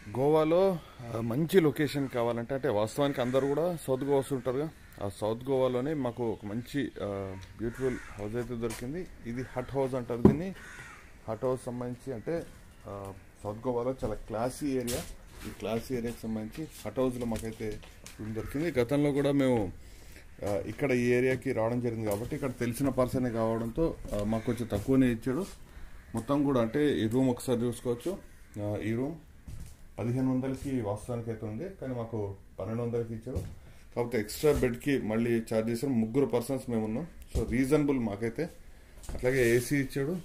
గోవాలో ఆ, మంచి లొకేషన్ కావాలంటే అంటే వాస్తవానికి అందరూ కూడా సౌత్ గోవా వస్తుంటారుగా ఆ సౌత్ గోవాలోనే మాకు ఒక మంచి బ్యూటిఫుల్ హౌస్ అయితే దొరికింది ఇది హట్ హౌస్ అంటారు దీన్ని హట్ హౌస్ సంబంధించి అంటే ఆ, సౌత్ గోవాలో చాలా క్లాసీ ఏరియా ఈ క్లాసీ ఏరియాకి సంబంధించి హట్ హౌస్లో మాకైతే రూమ్ దొరికింది గతంలో కూడా మేము ఆ, ఇక్కడ ఈ ఏరియాకి రావడం జరిగింది కాబట్టి ఇక్కడ తెలిసిన పర్సనే కావడంతో ఆ, మాకు కొంచెం తక్కువనే ఇచ్చాడు మొత్తం కూడా అంటే ఈ రూమ్ ఒకసారి చూసుకోవచ్చు ఆ, ఈ రూమ్ పదిహేను వందలకి వాస్తవానికి అయితే ఉంది కానీ మాకు పన్నెండు వందలకి ఇచ్చారు కాకపోతే ఎక్స్ట్రా బెడ్కి మళ్ళీ ఛార్జ్ చేసారు ముగ్గురు పర్సన్స్ మేము ఉన్నాం సో రీజనబుల్ మాకైతే అట్లాగే ఏసీ ఇచ్చాడు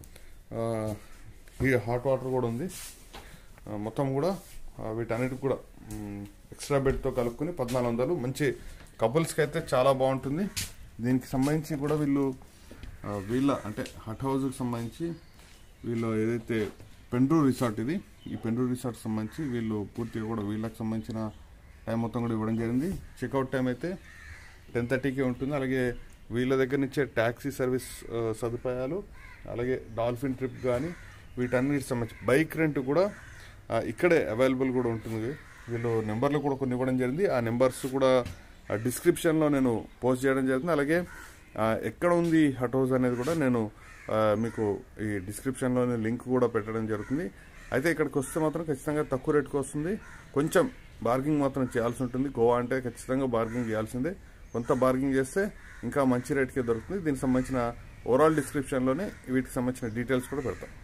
ఈ హాట్ వాటర్ కూడా ఉంది ఆ, మొత్తం కూడా ఆ, వీటన్నిటికి కూడా మ్, ఎక్స్ట్రా బెడ్తో కలుపుకొని పద్నాలుగు వందలు మంచి కపుల్స్కి అయితే చాలా బాగుంటుంది దీనికి సంబంధించి కూడా వీళ్ళు ఆ, వీళ్ళ అంటే హట్ హౌస్కి సంబంధించి వీళ్ళు ఏదైతే పెండ్రూ రిసార్ట్ ఇది ఈ పెండ్రూ రిసార్ట్ సంబంధించి వీళ్ళు పూర్తిగా కూడా వీళ్ళకి సంబంధించిన టైం మొత్తం కూడా ఇవ్వడం జరిగింది చెక్అవుట్ టైం అయితే టెన్ థర్టీకే ఉంటుంది అలాగే వీళ్ళ దగ్గర నుంచే ట్యాక్సీ సర్వీస్ ఆ, సదుపాయాలు అలాగే డాల్ఫిన్ ట్రిప్ కానీ వీటన్నిటికి సంబంధించి బైక్ రెంట్ కూడా ఆ, ఇక్కడే అవైలబుల్ కూడా ఉంటుంది వీళ్ళు నెంబర్లు కూడా కొన్ని ఇవ్వడం జరిగింది ఆ నెంబర్స్ కూడా డిస్క్రిప్షన్లో నేను పోస్ట్ చేయడం జరిగింది అలాగే ఆ, ఎక్కడ ఉంది హట్ హౌస్ అనేది కూడా నేను ఆ, మీకు ఈ డిస్క్రిప్షన్లోనే లింక్ కూడా పెట్టడం జరుగుతుంది అయితే ఇక్కడికి వస్తే మాత్రం ఖచ్చితంగా తక్కువ రేటుకి వస్తుంది కొంచెం బార్గింగ్ మాత్రం చేయాల్సి ఉంటుంది గోవా అంటే ఖచ్చితంగా బార్గింగ్ చేయాల్సిందే కొంత బార్గింగ్ చేస్తే ఇంకా మంచి రేట్కే దొరుకుతుంది దీనికి సంబంధించిన ఓవరాల్ డిస్క్రిప్షన్లోనే వీటికి సంబంధించిన డీటెయిల్స్ కూడా పెడతాం